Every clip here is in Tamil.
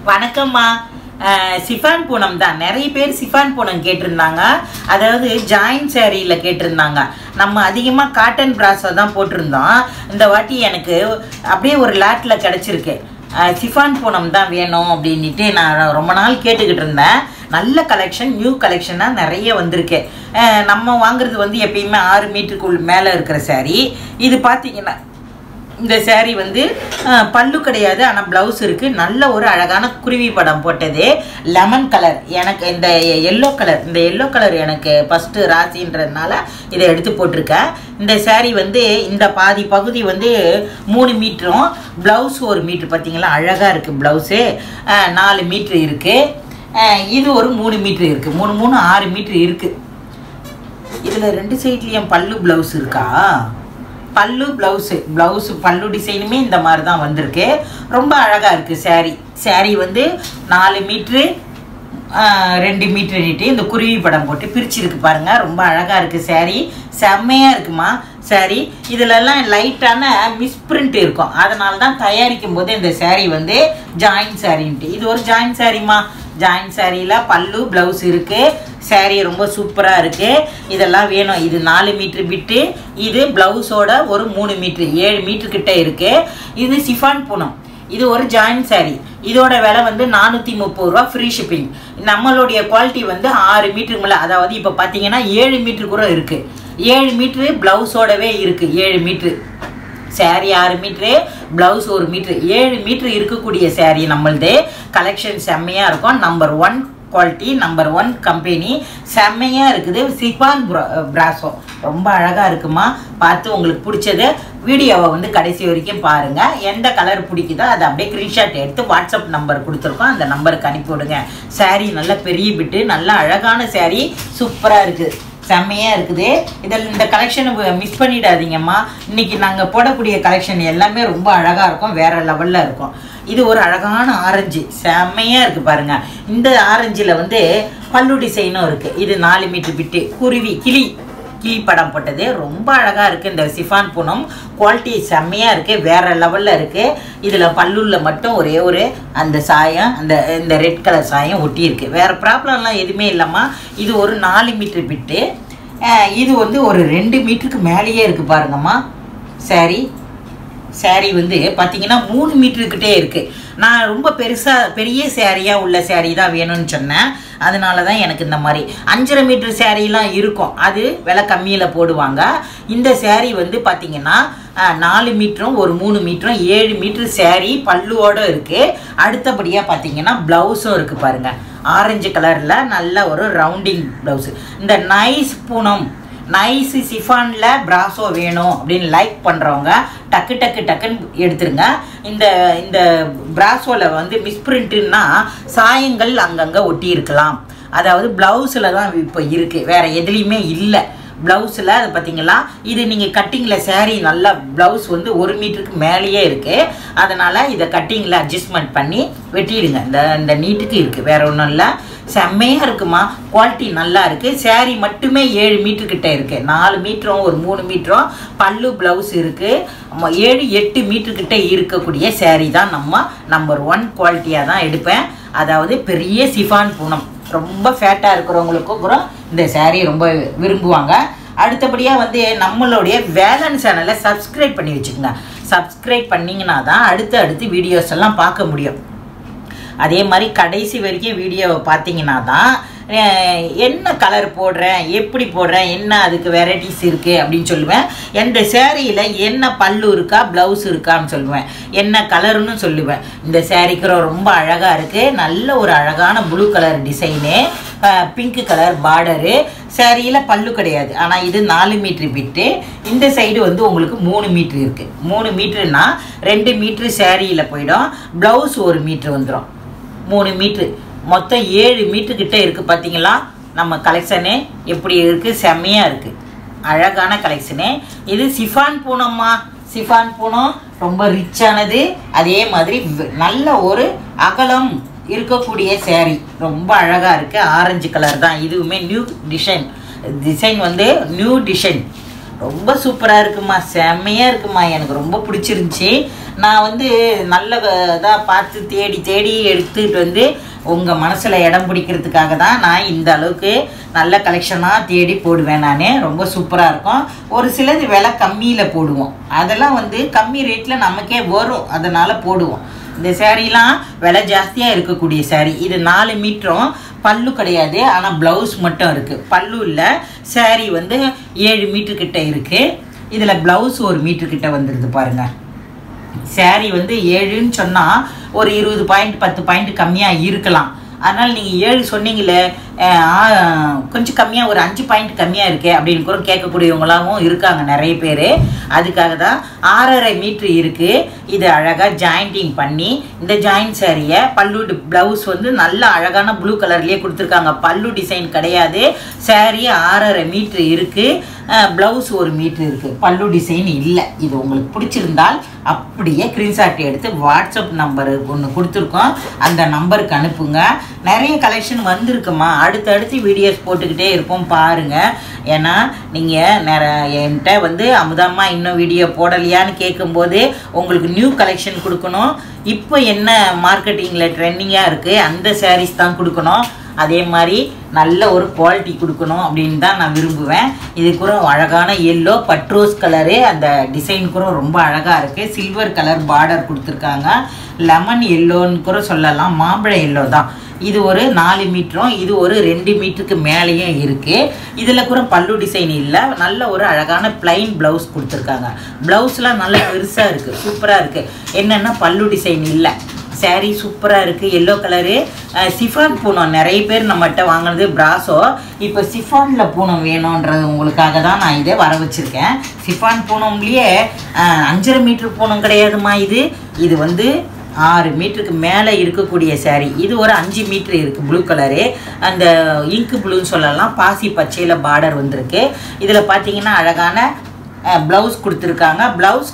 வணக்கம்மா அஹ், சிஃபான் பூனம் தான் நிறைய பேர் சிஃபான் பூனம் கேட்டிருந்தாங்க அதாவது ஜாயின் சேரீயில் கேட்டிருந்தாங்க நம்ம அதிகமாக காட்டன் பிராஸோ தான் போட்டிருந்தோம் இந்த வாட்டி எனக்கு அப்படியே ஒரு லாட்டில் கிடச்சிருக்கு சிஃபான் பூனம் தான் வேணும் அப்படின்ட்டு நான் ரொம்ப நாள் கேட்டுக்கிட்டு இருந்தேன் நல்ல கலெக்ஷன் நியூ கலெக்ஷனாக நிறைய வந்திருக்கு அஹ், நம்ம வாங்குறது வந்து எப்பயுமே ஆறு மீட்டருக்குள் மேலே இருக்கிற saree இது பார்த்தீங்கன்னா இந்த saree வந்து அஹ், பல்லு கிடையாது ஆனால் ப்ளவுஸ் இருக்குது நல்ல ஒரு அழகான குருவி படம் போட்டது லெமன் கலர் எனக்கு இந்த எல்லோ கலர் இந்த எல்லோ கலர் எனக்கு ஃபஸ்ட்டு ராசின்றதுனால இதை எடுத்து போட்டிருக்கேன் இந்த saree வந்து இந்த பாதி பகுதி வந்து மூணு மீட்டரும் ப்ளவுஸ் ஒரு மீட்ரு பார்த்தீங்களா அழகாக இருக்குது ப்ளவுஸு நாலு மீட்ரு இருக்குது இது ஒரு மூணு மீட்ரு இருக்குது மூணு மூணு ஆறு மீட்ரு இருக்குது இதில் ரெண்டு சைட்லேயும் பல்லு ப்ளவுஸ் இருக்கா பல்லு ப்ளவுஸு ப்ளவுஸு பல்லு டிசைனுமே இந்த மாதிரி தான் வந்திருக்கு ரொம்ப அழகாக இருக்குது saree saree வந்து நாலு மீட்ரு ரெண்டு மீட்ரு நீட்டு இந்த குருவி படம் போட்டு பிரிச்சிருக்கு பாருங்கள் ரொம்ப அழகாக இருக்குது saree செம்மையாக இருக்குமா saree இதிலெல்லாம் லைட்டான மிஸ்பிரிண்ட் இருக்கும் அதனால தான் தயாரிக்கும் போது இந்த saree வந்து ஜாயின் சாரின்ட்டு இது ஒரு ஜாயின் சாரிம்மா ஜாயின் சாரியில் பல்லு ப்ளவுஸ் இருக்குது saree ரொம்ப சூப்பராக இருக்குது இதெல்லாம் வேணும் இது நாலு மீட்ரு பிட்டு இது ப்ளவுஸோட ஒரு மூணு மீட்ரு ஏழு மீட்ரு கிட்ட இருக்குது இது சிஃபான் பூனம் இது ஒரு ஜாயின் saree இதோட விலை வந்து நானூற்றி முப்பது ரூபா ஃப்ரீ ஷிப்பிங் நம்மளுடைய குவாலிட்டி வந்து ஆறு மீட்டருக்கு மேலே அதாவது இப்போ பார்த்தீங்கன்னா ஏழு மீட்ரு கூட இருக்குது ஏழு மீட்ரு ப்ளவுஸோடவே இருக்குது ஏழு மீட்ரு saree ஆறு மீட்ரு ப்ளவுஸ் ஒரு மீட்ரு ஏழு மீட்ரு இருக்கக்கூடிய saree நம்மளது கலெக்ஷன் செம்மையாக இருக்கும் number one quality number one company செம்மையாக இருக்குது சிபான் பிராசோ ரொம்ப அழகாக இருக்குமா பார்த்து உங்களுக்கு பிடிச்சது வீடியோவை வந்து கடைசி வரைக்கும் பாருங்கள் எந்த கலர் பிடிக்குதோ அதை அப்படியே ஸ்க்ரீன்ஷாட் எடுத்து வாட்ஸ்அப் நம்பர் கொடுத்துருக்கோம் அந்த நம்பருக்கு அனுப்பி விடுங்க saree நல்ல பெரிய பிட்டு நல்ல அழகான saree சூப்பராக இருக்குது செம்மையாக இருக்குது இதில் இந்த கலெக்ஷனை மிஸ் பண்ணிடாதீங்கம்மா இன்னைக்கு நாங்கள் போடக்கூடிய கலெக்ஷன் எல்லாமே ரொம்ப அழகாக இருக்கும் வேற லெவலில் இருக்கும் இது ஒரு அழகான ஆரஞ்சு செம்மையாக இருக்குது பாருங்கள் இந்த ஆரஞ்சில் வந்து பல்லு டிசைனும் இருக்குது இது நாலு மீட்டர் பிட்டு குருவி கிளி கிளி படம் போட்டது ரொம்ப அழகாக இருக்குது இந்த சிஃபான் பூனம் குவாலிட்டி செம்மையாக இருக்குது வேறு லெவலில் இருக்குது இதில் பல்லுள்ள மட்டும் ஒரே ஒரு அந்த சாயம் அந்த இந்த ரெட் கலர் சாயம் ஒட்டியிருக்கு வேறு ப்ராப்ளம்லாம் எதுவுமே இல்லைம்மா இது ஒரு நாலு மீட்டர் பிட்டு அஹ் இது வந்து ஒரு ரெண்டு மீட்டருக்கு மேலேயே இருக்குது பாருங்கம்மா saree saree வந்து பார்த்தீங்கன்னா மூணு மீட்டருக்கிட்டே இருக்குது நான் ரொம்ப பெருசாக பெரிய சேரீயாக உள்ள saree தான் வேணும்னு சொன்னேன் அதனால தான் எனக்கு இந்த மாதிரி அஞ்சரை மீட்டர் சேரீலாம் இருக்கும் அது விலை கம்மியில் போடுவாங்க இந்த saree வந்து பார்த்தீங்கன்னா அஹ், நாலு மீட்டரும் ஒரு மூணு மீட்டரும் ஏழு மீட்டர் saree பல்லுவோடு இருக்குது அடுத்தபடியாக பார்த்தீங்கன்னா ப்ளவுஸும் இருக்குது பாருங்கள் ஆரஞ்சு கலரில் நல்ல ஒரு ரவுண்டிங் ப்ளவுஸு இந்த நைஸ் பூனம் நைஸு சிஃபானில் பிராசோ வேணும் அப்படின்னு லைக் பண்ணுறவங்க டக்கு டக்கு டக்குன்னு எடுத்துருங்க இந்த இந்த பிராசோவில் வந்து மிஸ்பிரிண்ட்டுன்னா சாயங்கள் அங்கங்கே ஒட்டி இருக்கலாம் அதாவது ப்ளவுஸில் தான் இப்போ இருக்குது வேறு எதுலேயுமே இல்லை ப்ளவுஸில் அது பார்த்தீங்களா இது நீங்கள் கட்டிங்கில் saree நல்லா ப்ளவுஸ் வந்து ஒரு மீட்டருக்கு மேலேயே இருக்குது அதனால் இதை கட்டிங்கில் அட்ஜஸ்ட்மெண்ட் பண்ணி வெட்டிடுங்க இந்த இந்த நீட்டுக்கு இருக்குது வேற ஒன்றும் இல்லை செம்மையாக இருக்குமா குவாலிட்டி நல்லா இருக்குது saree மட்டுமே ஏழு மீட்டர் கிட்ட இருக்குது நாலு மீட்டரும் ஒரு மூணு மீட்டரும் பல்லு ப்ளவுஸ் இருக்குது ஏழு எட்டு மீட்டர் கிட்ட இருக்கக்கூடிய saree தான் நம்ம நம்பர் ஒன் குவாலிட்டியாக தான் எடுப்பேன் அதாவது பெரிய சிஃபான் பூனம் ரொம்ப ஃபேட்டாக இருக்கிறவங்களுக்கும் கூட இந்த saree ரொம்ப விரும்புவாங்க அடுத்தபடியாக வந்து நம்மளுடைய வேலன் சேனலை சப்ஸ்கிரைப் பண்ணி வச்சுக்கோங்க சப்ஸ்கிரைப் பண்ணிங்கன்னா தான் அடுத்து அடுத்து வீடியோஸ் எல்லாம் பார்க்க முடியும் அதே மாதிரி கடைசி வரைக்கும் வீடியோவை பார்த்தீங்கன்னா தான் அஹ், என்ன கலர் போடுறேன் எப்படி போடுறேன் என்ன அதுக்கு வெரைட்டிஸ் இருக்குது அப்படின்னு சொல்லுவேன் எந்த சேரீயில் என்ன பல்லு இருக்கா ப்ளவுஸ் இருக்கான்னு சொல்லுவேன் என்ன கலர்னு சொல்லுவேன் இந்த சேரீக்கு ரொம்ப அழகாக இருக்குது நல்ல ஒரு அழகான blue colour design pink colour border சேரீயில் பல்லு கிடையாது ஆனால் இது நாலு மீட்ரு பிட்டு இந்த சைடு வந்து உங்களுக்கு மூணு மீட்ரு இருக்குது மூணு மீட்ருனா ரெண்டு மீட்ரு சேரீயில் போயிடும் ப்ளவுஸ் ஒரு மீட்ரு வந்துடும் மூணு மீட்ரு மொத்தம் ஏழு மீட்ரு கிட்ட இருக்குது பார்த்தீங்களா நம்ம கலெக்ஷனு எப்படி இருக்குது செம்மையாக இருக்குது அழகான கலெக்ஷனு இது சிஃபான் பூனம்மா சிஃபான் பூனம் ரொம்ப ரிச்சானது அதே மாதிரி வ- நல்ல ஒரு அகலம் இருக்கக்கூடிய saree ரொம்ப அழகாக இருக்குது ஆரஞ்சு கலர் தான் இதுவுமே நியூ டிசைன் டிசைன் வந்து நியூ டிசைன் ரொம்ப சூப்பராக இருக்குமா செம்மையாக இருக்குமா எனக்கு ரொம்ப பிடிச்சிருந்துச்சி நான் வந்து நல்ல இதாக பார்த்து தேடி தேடி எடுத்துக்கிட்டு வந்து உங்கள் மனசில் இடம் பிடிக்கிறதுக்காக தான் நான் இந்த அளவுக்கு நல்ல கலெக்ஷனாக தேடி போடுவேன் நான் ரொம்ப சூப்பராக இருக்கும் ஒரு சிலது விலை கம்மியில் போடுவோம் அதெல்லாம் வந்து கம்மி ரேட்டில் நமக்கே வரும் அதனால் போடுவோம் இந்த சேரீலாம் விலை ஜாஸ்தியாக இருக்கக்கூடிய saree இது நாலு மீட்டரும் பல்லு கிடையாது ஆனால் ப்ளவுஸ் மட்டும் இருக்குது பல்லு இல்லை saree வந்து ஏழு மீட்டர் கிட்ட இருக்குது இதில் ப்ளவுஸ் ஒரு மீட்டர் கிட்ட வந்துடுது பாருங்கள் saree வந்து ஏழுன்னு சொன்னால் ஒரு இருபது பாயிண்ட் பத்து பாயிண்ட் கம்மியாக இருக்கலாம் அதனால் நீங்கள் ஏழு சொன்னீங்களே அஹ், ஆ, கொஞ்சம் கம்மியாக ஒரு அஞ்சு பாயிண்ட் கம்மியாக இருக்கே அப்படின்னு கூட கேட்கக்கூடியவங்களாவும் இருக்காங்க நிறைய பேர் அதுக்காக தான் ஆறரை மீட்ரு இருக்குது இது அழகாக ஜாயிண்டிங் பண்ணி இந்த ஜாயிண்ட் சாரியை பல்லு ப்ளவுஸ் வந்து நல்ல அழகான ப்ளூ கலர்லேயே கொடுத்துருக்காங்க பல்லு டிசைன் கிடையாது saree ஆறரை மீட்ரு இருக்குது ப்ளவுஸ் ஒரு மீட்ரு இருக்குது பல்லு டிசைன் இல்லை இது உங்களுக்கு பிடிச்சிருந்தால் அப்படியே ஸ்க்ரீன்ஷாட் எடுத்து வாட்ஸ்அப் நம்பரு ஒன்று கொடுத்துருக்கோம் அந்த நம்பருக்கு அனுப்புங்க நிறைய கலெக்ஷன் வந்திருக்குமா அடுத்தடுத்து வீடியோஸ் போட்டுக்கிட்டே இருப்போம் பாருங்கள் ஏன்னா நீங்கள் நிறைய என்கிட்ட வந்து அமுதம்மா இன்னும் வீடியோ போடலையான்னு கேட்கும்போது உங்களுக்கு நியூ கலெக்ஷன் கொடுக்கணும் இப்போ என்ன மார்க்கெட்டிங்கில் ட்ரெண்டிங்காக இருக்குது அந்த சாரீஸ் தான் கொடுக்கணும் அதே மாதிரி நல்ல ஒரு குவாலிட்டி கொடுக்கணும் அப்படின்னு தான் நான் விரும்புவேன் இது கூட அழகான எல்லோ பட்ரோஸ் கலரு அந்த டிசைன் கூட ரொம்ப அழகாக இருக்குது சில்வர் கலர் பார்டர் கொடுத்துருக்காங்க லெமன் எல்லோன்னு கூட சொல்லலாம் மாம்பழ எல்லோ தான் இது ஒரு நாலு மீட்டரும் இது ஒரு ரெண்டு மீட்டருக்கு மேலேயும் இருக்குது இதில் கூட பல்லு டிசைன் இல்லை நல்ல ஒரு அழகான பிளைன் ப்ளவுஸ் கொடுத்துருக்காங்க ப்ளவுஸ்லாம் நல்லா பெருசாக இருக்குது சூப்பராக இருக்குது என்னென்னா பல்லு டிசைன் இல்லை saree சூப்பராக இருக்குது எல்லோ கலரு சிஃபான் பூனம் நிறைய பேர் நம்மகிட்ட வாங்கினது பிராசோ இப்போ சிஃபானில் பூனம் வேணுன்றது உங்களுக்காக தான் நான் இதை வர வச்சுருக்கேன் சிஃபான் பூனம்லேயே அஹ், அஞ்சரை மீட்டர் பூனம் கிடையாதுமா இது இது வந்து ஆறு மீட்டருக்கு மேலே இருக்கக்கூடிய saree இது ஒரு அஞ்சு மீட்ரு இருக்குது ப்ளூ கலரு அந்த இங்கு ப்ளூன்னு சொல்லலாம் பாசி பச்சையில் பார்டர் வந்திருக்கு இதில் பார்த்தீங்கன்னா அழகான ப்ளவுஸ் கொடுத்துருக்காங்க ப்ளவுஸ்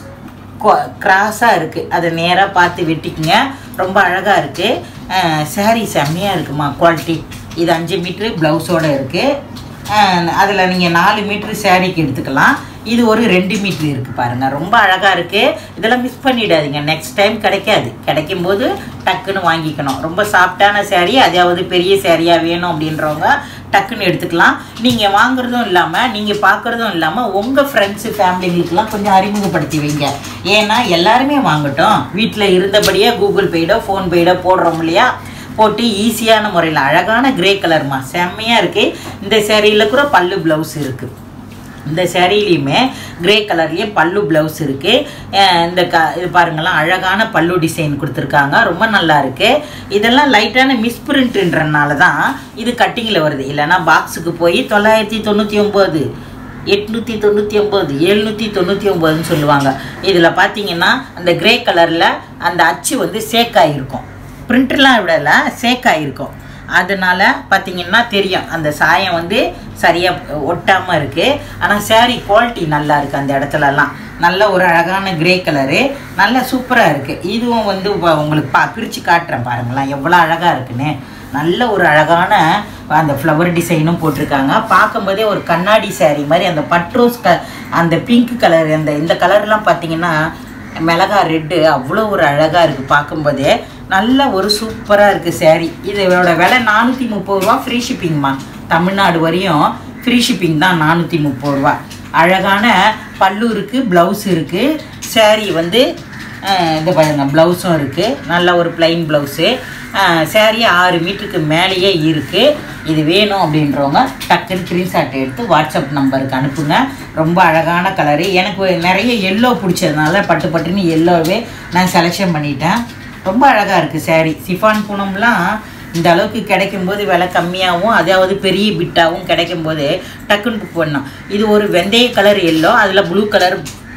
கிராஸாக இருக்குது அதை நேராக பார்த்து வெட்டிக்குங்க ரொம்ப அழகாக இருக்குது saree செம்மையாக இருக்குமா குவாலிட்டி இது அஞ்சு மீட்ரு ப்ளவுஸோடு இருக்குது அதில் நீங்கள் நாலு மீட்ரு சாரீக்கு எடுத்துக்கலாம் இது ஒரு ரெண்டு மீட்ரு இருக்குது பாருங்கள் ரொம்ப அழகாக இருக்குது இதெல்லாம் மிஸ் பண்ணிடாதீங்க நெக்ஸ்ட் டைம் கிடைக்காது கிடைக்கும் போது டக்குன்னு வாங்கிக்கணும் ரொம்ப சாஃப்டான saree அதாவது பெரிய சாரியாக வேணும் அப்படின்றவங்க டக்குன்னு எடுத்துக்கலாம் நீங்கள் வாங்குறதும் இல்லாமல் நீங்கள் பார்க்குறதும் இல்லாமல் உங்கள் ஃப்ரெண்ட்ஸு ஃபேமிலிங்களுக்கெல்லாம் கொஞ்சம் அறிமுகப்படுத்தி வைங்க ஏன்னா எல்லாருமே வாங்கட்டும் வீட்டில் இருந்தபடியே கூகுள் பேடோ ஃபோன் பேடோ போடுறோம் இல்லையா போட்டு ஈஸியான முறையில் அழகான கிரே கலர்மா செம்மையாக இருக்குது இந்த சேரீயில் கூட பல்லு ப்ளவுஸ் இருக்குது இந்த சேரீலையுமே கிரே கலர்லேயே பல்லு ப்ளவுஸ் இருக்குது இந்த க இது பாருங்களேன் அழகான பல்லு டிசைன் கொடுத்துருக்காங்க ரொம்ப நல்லா இருக்குது இதெல்லாம் லைட்டான மிஸ்பிரிண்ட்ன்றனால தான் இது கட்டிங்கில் வருது இல்லைன்னா பாக்ஸுக்கு போய் தொள்ளாயிரத்தி தொண்ணூற்றி ஒம்பது எட்நூற்றி தொண்ணூற்றி ஒம்பது எழுநூற்றி தொண்ணூற்றி ஒம்பதுன்னு சொல்லுவாங்க இதில் பார்த்தீங்கன்னா அந்த கிரே கலரில் அந்த அச்சு வந்து சேக்காயிருக்கும் பிரிண்டர்லாம் விடலை சேக்காயிருக்கும் அதனால பார்த்தீங்கன்னா தெரியும் அந்த சாயம் வந்து சரியாக ஒட்டாமல் இருக்குது ஆனால் saree குவாலிட்டி நல்லா இருக்குது அந்த இடத்துலலாம் நல்ல ஒரு அழகான கிரே கலரு நல்ல சூப்பராக இருக்குது இதுவும் வந்து உ- உங்களுக்கு பா பிரித்து காட்டுறேன் பாருங்களேன் எவ்வளோ அழகாக இருக்குன்னு நல்ல ஒரு அழகான அந்த ஃப்ளவர் டிசைனும் போட்டிருக்காங்க பார்க்கும்போதே ஒரு கண்ணாடி saree மாதிரி அந்த பட்ரோஸ் க அந்த பிங்க் கலர் அந்த இந்த கலர்லாம் பார்த்தீங்கன்னா மிளகா ரெட்டு அவ்வளோ ஒரு அழகாக இருக்குது பார்க்கும்போதே நல்ல ஒரு சூப்பராக இருக்குது saree இதோட விலை நானூற்றி முப்பது ரூபா ஃப்ரீ ஷிப்பிங்மா தமிழ்நாடு வரையும் ஃப்ரீ ஷிப்பிங் தான் நானூற்றி முப்பது ரூபா அழகான பல்லு இருக்குது ப்ளவுஸ் இருக்குது saree வந்து அஹ், இது பாருங்க ப்ளவுஸும் இருக்குது நல்ல ஒரு பிளைன் ப்ளவுஸு saree ஆறு மீட்டருக்கு மேலேயே இருக்குது இது வேணும் அப்படின்றவங்க டக்குன்னு ஸ்க்ரீன்ஷாட் எடுத்து வாட்ஸ்அப் நம்பருக்கு அனுப்புங்க ரொம்ப அழகான கலரு எனக்கு நிறைய எல்லோ பிடிச்சதுனால பட்டு பட்டுன்னு எல்லோவே நான் செலெக்ஷன் பண்ணிட்டேன் ரொம்ப அழகாக இருக்குது saree சிஃபான் பூனம்லாம் இந்த அளவுக்கு கிடைக்கும்போது விலை கம்மியாகவும் அதாவது பெரிய பிட்டாகவும் கிடைக்கும்போது டக்குன்னு புக் பண்ணோம் இது ஒரு வெந்தய கலர் எல்லோ அதில் ப்ளூ கலர்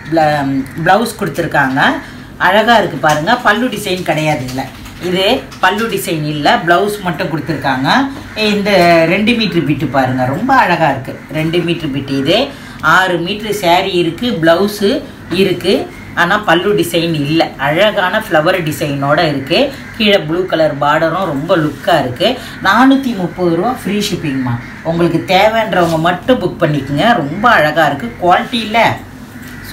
ப்ளவுஸ் கொடுத்துருக்காங்க அழகாக இருக்குது பாருங்கள் பல்லு டிசைன் கிடையாது இல்லை இது பல்லு டிசைன் இல்லை ப்ளவுஸ் மட்டும் கொடுத்துருக்காங்க இந்த ரெண்டு மீட்ரு பிட்டு பாருங்கள் ரொம்ப அழகாக இருக்குது ரெண்டு மீட்ரு பிட்டு இது ஆறு மீட்ரு saree இருக்குது ப்ளவுஸு இருக்குது ஆனால் பல்லு டிசைன் இல்லை அழகான ஃப்ளவர் டிசைனோட இருக்குது கீழே ப்ளூ கலர் பார்டரும் ரொம்ப லுக்காக இருக்குது நானூற்றி முப்பது ரூபா ஃப்ரீ ஷிப்பிங்மா உங்களுக்கு தேவைன்றவங்க மட்டும் புக் பண்ணிக்கோங்க ரொம்ப அழகாக இருக்குது குவாலிட்டி இல்லை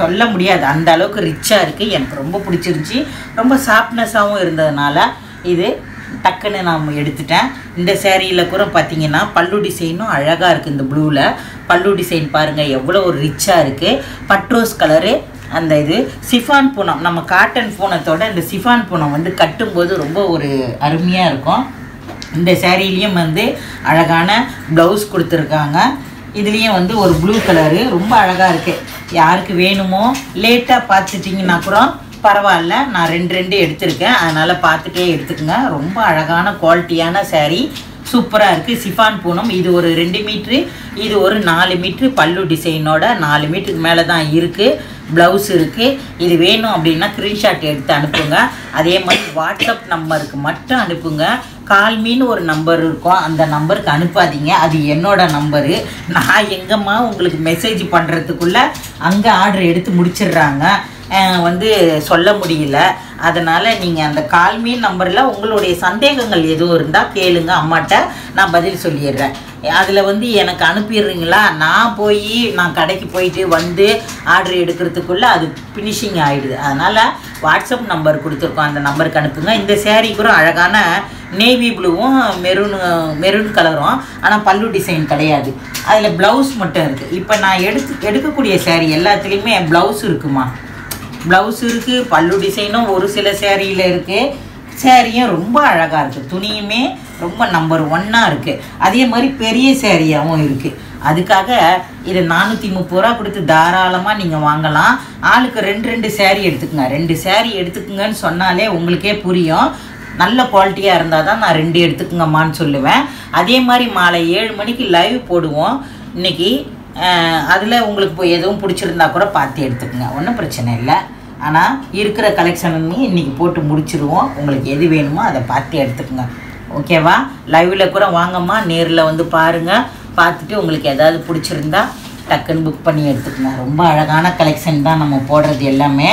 சொல்ல முடியாது அந்த அளவுக்கு ரிச்சாக இருக்குது எனக்கு ரொம்ப பிடிச்சிருந்துச்சி ரொம்ப சாஃப்ட்னஸாகவும் இருந்ததுனால இது டக்குன்னு நான் எடுத்துட்டேன் இந்த சேரீயில் கூட பார்த்தீங்கன்னா பல்லு டிசைனும் அழகாக இருக்குது இந்த ப்ளூவில் பல்லு டிசைன் பாருங்கள் எவ்வளோ ஒரு ரிச்சாக இருக்குது பட்ரோஸ் கலரு அந்த இது சிஃபான் பூனம் நம்ம காட்டன் பூனத்தோட இந்த சிஃபான் பூனம் வந்து கட்டும்போது ரொம்ப ஒரு அருமையாக இருக்கும் இந்த சேரீலையும் வந்து அழகான ப்ளவுஸ் கொடுத்துருக்காங்க இதுலேயும் வந்து ஒரு ப்ளூ கலரு ரொம்ப அழகாக இருக்குது யாருக்கு வேணுமோ லேட்டாக பார்த்துட்டிங்கன்னா கூட பரவாயில்ல நான் ரெண்டு ரெண்டு எடுத்திருக்கேன் அதனால் பார்த்துட்டே எடுத்துக்கோங்க ரொம்ப அழகான குவாலிட்டியான saree சூப்பராக இருக்குது சிஃபான் பூனம் இது ஒரு ரெண்டு மீட்ரு இது ஒரு நாலு மீட்ரு பல்லு டிசைனோட நாலு மீட்டருக்கு மேலே தான் இருக்குது ப்ளவுஸ் இருக்குது இது வேணும் அப்படின்னா ஸ்க்ரீன்ஷாட் எடுத்து அனுப்புங்க அதே மாதிரி வாட்ஸ்அப் நம்பருக்கு மட்டும் அனுப்புங்க கால்மின்னு ஒரு நம்பர் இருக்கும் அந்த நம்பருக்கு அனுப்பாதீங்க அது என்னோட நம்பரு நான் எங்கம்மா உங்களுக்கு மெசேஜ் பண்ணுறதுக்குள்ளே அங்கே ஆர்டர் எடுத்து முடிச்சிடுறாங்க அஹ் வந்து சொல்ல முடியல அதனால் நீங்கள் அந்த கால்மீன் நம்பரில் உங்களுடைய சந்தேகங்கள் எதுவும் இருந்தால் கேளுங்க அம்மாட்ட நான் பதில் சொல்லிடுறேன் அதில் வந்து எனக்கு அனுப்பிடுறீங்களா நான் போய் நான் கடைக்கு போயிட்டு வந்து ஆர்டர் எடுக்கிறதுக்குள்ளே அது ஃபினிஷிங் ஆகிடுது அதனால் வாட்ஸ்அப் நம்பர் கொடுத்துருக்கோம் அந்த நம்பருக்கு அனுப்புங்க இந்த சேரீ கூட அழகான நேவி ப்ளூவும் மெரூன் மெரூன் கலரும் ஆனால் பல்லு டிசைன் கிடையாது அதில் ப்ளவுஸ் மட்டும் இருக்குது இப்போ நான் எடுத்து எடுக்கக்கூடிய சேரீ எல்லாத்துலேயுமே ப்ளவுஸ் இருக்குமா ப்ளவுஸ் இருக்குது பல்லு டிசைனும் ஒரு சில சேரீயில் இருக்குது சேரீயும் ரொம்ப அழகாக இருக்குது துணியுமே ரொம்ப நம்பர் ஒன்னாக இருக்குது அதே மாதிரி பெரிய சேரீயாகவும் இருக்குது அதுக்காக இது நானூற்றி முப்பது ரூபா கொடுத்து தாராளமாக நீங்கள் வாங்கலாம் ஆளுக்கு ரெண்டு ரெண்டு சேரீ எடுத்துக்கங்க ரெண்டு சேரீ எடுத்துக்குங்கன்னு சொன்னாலே உங்களுக்கே புரியும் நல்ல குவாலிட்டியாக இருந்தால் தான் நான் ரெண்டு எடுத்துக்குங்கம்மான்னு சொல்லுவேன் அதே மாதிரி மாலை ஏழு மணிக்கு லைவ் போடுவோம் இன்னைக்கு அதில் உங்களுக்கு இப்போ எதுவும் பிடிச்சிருந்தா கூட பார்த்து எடுத்துக்கோங்க ஒன்றும் பிரச்சனை இல்லை ஆனால் இருக்கிற கலெக்ஷனுமே இன்றைக்கி போட்டு முடிச்சிருவோம் உங்களுக்கு எது வேணுமோ அதை பார்த்து எடுத்துக்கோங்க ஓகேவா லைவில் கூட வாங்கம்மா நேரில் வந்து பாருங்கள் பார்த்துட்டு உங்களுக்கு ஏதாவது பிடிச்சிருந்தா டக்குன்னு புக் பண்ணி எடுத்துக்கோங்க ரொம்ப அழகான கலெக்ஷன் தான் நம்ம போடுறது எல்லாமே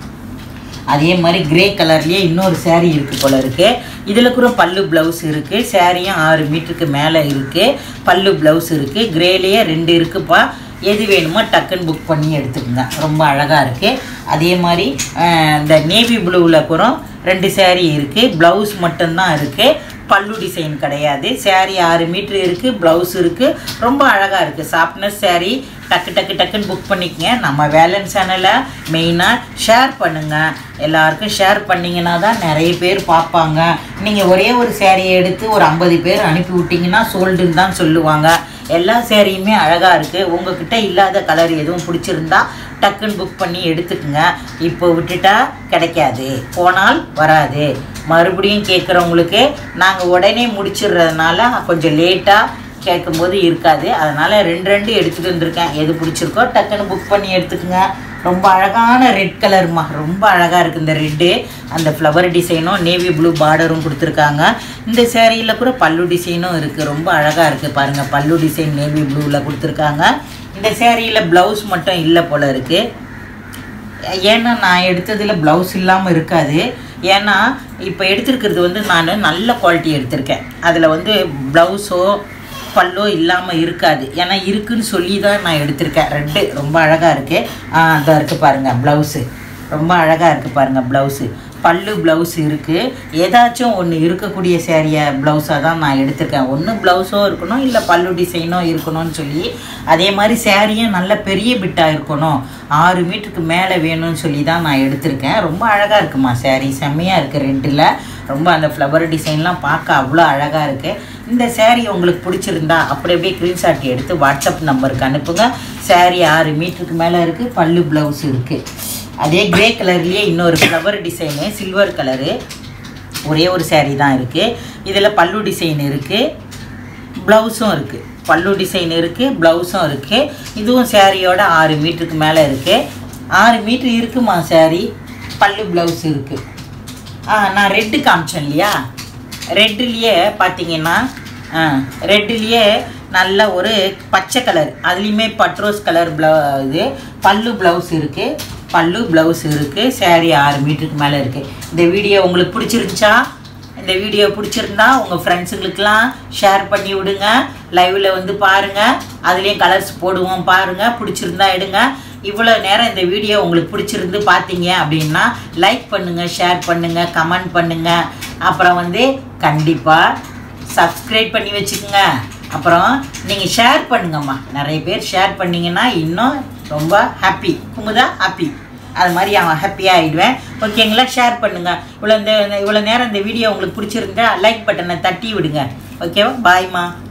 அதே மாதிரி கிரே கலர்லேயே இன்னொரு saree இருக்குது போல இருக்குது இதில் கூட பல்லு ப்ளவுஸ் இருக்குது சேரீயும் ஆறு மீட்டருக்கு மேலே இருக்குது பல்லு ப்ளவுஸ் இருக்குது கிரேலேயே ரெண்டு இருக்குப்பா எது வேணுமோ டக்குன்னு புக் பண்ணி எடுத்துக்கோங்க ரொம்ப அழகாக இருக்குது அதே மாதிரி அஹ், இந்த நேவி ப்ளூவில் கூட ரெண்டு saree இருக்குது ப்ளவுஸ் மட்டும்தான் இருக்குது பல்லு டிசைன் கிடையாது saree ஆறு மீட்ரு இருக்குது ப்ளவுஸ் இருக்குது ரொம்ப அழகாக இருக்குது சாஃப்ட்னஸ் saree டக்கு டக்கு டக்குன்னு புக் பண்ணிக்கங்க நம்ம வேலன் சேனலை மெயினாக ஷேர் பண்ணுங்கள் எல்லாருக்கும் ஷேர் பண்ணிங்கன்னா தான் நிறைய பேர் பார்ப்பாங்க நீங்கள் ஒரே ஒரு சேரீயை எடுத்து ஒரு ஐம்பது பேர் அனுப்பி விட்டிங்கன்னா சோல்டுன்னு தான் சொல்லுவாங்க எல்லா சேரீயுமே அழகாக இருக்குது உங்ககிட்ட இல்லாத கலர் எதுவும் பிடிச்சிருந்தா டக்குன்னு புக் பண்ணி எடுத்துக்குங்க இப்போ விட்டுட்டா கிடைக்காது போனால் வராது மறுபடியும் கேட்குறவங்களுக்கு நாங்கள் உடனே முடிச்சிடுறதுனால கொஞ்சம் லேட்டாக கேட்கும்போது இருக்காது அதனால் ரெண்டு ரெண்டு எடுத்துகிட்டு வந்திருக்கேன் எது பிடிச்சிருக்கோ டக்குன்னு புக் பண்ணி எடுத்துக்கோங்க ரொம்ப அழகான ரெட் கலர்மா ரொம்ப அழகாக இருக்குது இந்த ரெட்டு அந்த ஃப்ளவர் டிசைனும் நேவி ப்ளூ பார்டரும் கொடுத்துருக்காங்க இந்த சேரீயில் கூட பல்லு டிசைனும் இருக்குது ரொம்ப அழகாக இருக்குது பாருங்கள் பல்லு டிசைன் நேவி ப்ளூவில் கொடுத்துருக்காங்க இந்த சேரீயில் ப்ளவுஸ் மட்டும் இல்லை போல் இருக்குது ஏன்னா நான் எடுத்ததில் ப்ளவுஸ் இல்லாமல் இருக்காது ஏன்னா இப்போ எடுத்திருக்கிறது வந்து நான் நல்ல குவாலிட்டி எடுத்திருக்கேன் அதில் வந்து ப்ளவுஸோ பல்லோ இல்லாமல் இருக்காது ஏன்னா இருக்குன்னு சொல்லி தான் நான் எடுத்திருக்கேன் ரெட்டு ரொம்ப அழகாக இருக்குது அதான் இருக்குது பாருங்கள் ப்ளவுஸு ரொம்ப அழகாக இருக்குது பாருங்கள் ப்ளவுஸு பல்லு ப்ளவுஸ் இருக்குது ஏதாச்சும் ஒன்று இருக்கக்கூடிய சேரீயை ப்ளவுஸாக தான் நான் எடுத்திருக்கேன் ஒன்று ப்ளவுஸோ இருக்கணும் இல்லை பல்லு டிசைனோ இருக்கணும்னு சொல்லி அதே மாதிரி சேரீயும் நல்ல பெரிய பிட்டாக இருக்கணும் ஆறு மீட்டருக்கு மேலே வேணும்னு சொல்லி தான் நான் எடுத்திருக்கேன் ரொம்ப அழகாக இருக்குமா சேரீ செம்மையாக இருக்குது ரெண்டில் ரொம்ப அந்த ஃப்ளவர் டிசைன்லாம் பார்க்க அவ்வளோ அழகாக இருக்குது இந்த சேரீ உங்களுக்கு பிடிச்சிருந்தா அப்படி அப்படியே ஸ்க்ரீன்ஷாட் எடுத்து வாட்ஸ்அப் நம்பருக்கு அனுப்புங்க சேரீ ஆறு மீட்டருக்கு மேலே இருக்குது பல்லு ப்ளவுஸ் இருக்குது அதே கிரே கலர்லேயே இன்னொரு ஃப்ளவர் டிசைனு சில்வர் கலரு ஒரே ஒரு saree தான் இருக்குது இதில் பல்லு டிசைன் இருக்குது ப்ளவுஸும் இருக்குது பல்லு டிசைன் இருக்குது ப்ளவுஸும் இருக்குது இதுவும் சேரீயோட ஆறு மீட்டருக்கு மேலே இருக்குது ஆறு மீட்ரு இருக்குமா saree பல்லு ப்ளவுஸ் இருக்குது ஆ நான் ரெட்டு காமிச்சேன் இல்லையா ரெட்டுலேயே பார்த்தீங்கன்னா ஆ ரெட்டுலேயே நல்ல ஒரு பச்சை கலர் அதுலேயுமே பட்ரோஸ் கலர் ப்ளவு இது பல்லு ப்ளவுஸ் இருக்குது பல்லு ப்ளவுஸ் இருக்குது saree ஆறு மீட்டருக்கு மேலே இருக்குது இந்த வீடியோ உங்களுக்கு பிடிச்சிருந்துச்சா இந்த வீடியோ பிடிச்சிருந்தா உங்கள் ஃப்ரெண்ட்ஸுங்களுக்கெல்லாம் ஷேர் பண்ணி விடுங்க லைவில் வந்து பாருங்கள் அதுலேயும் கலர்ஸ் போடுவோம் பாருங்கள் பிடிச்சிருந்தா எடுங்க இவ்வளோ நேரம் இந்த வீடியோ உங்களுக்கு பிடிச்சிருந்து பார்த்தீங்க அப்படின்னா லைக் பண்ணுங்கள் ஷேர் பண்ணுங்கள் கமெண்ட் பண்ணுங்கள் அப்புறம் வந்து கண்டிப்பாக சப்ஸ்கிரைப் பண்ணி வச்சுக்கோங்க அப்புறம் நீங்கள் ஷேர் பண்ணுங்கம்மா நிறைய பேர் ஷேர் பண்ணீங்கன்னா இன்னும் ரொம்ப ஹாப்பி குமுதா ஹாப்பி அது மாதிரி அவன் ஹாப்பியாக ஆகிடுவேன் ஓகேங்களா ஷேர் பண்ணுங்கள் இவ்வளோ இந்த இவ்வளோ நேரம் இந்த வீடியோ உங்களுக்கு பிடிச்சிருந்தா லைக் பட்டனை தட்டி விடுங்க ஓகேவா பாய்மா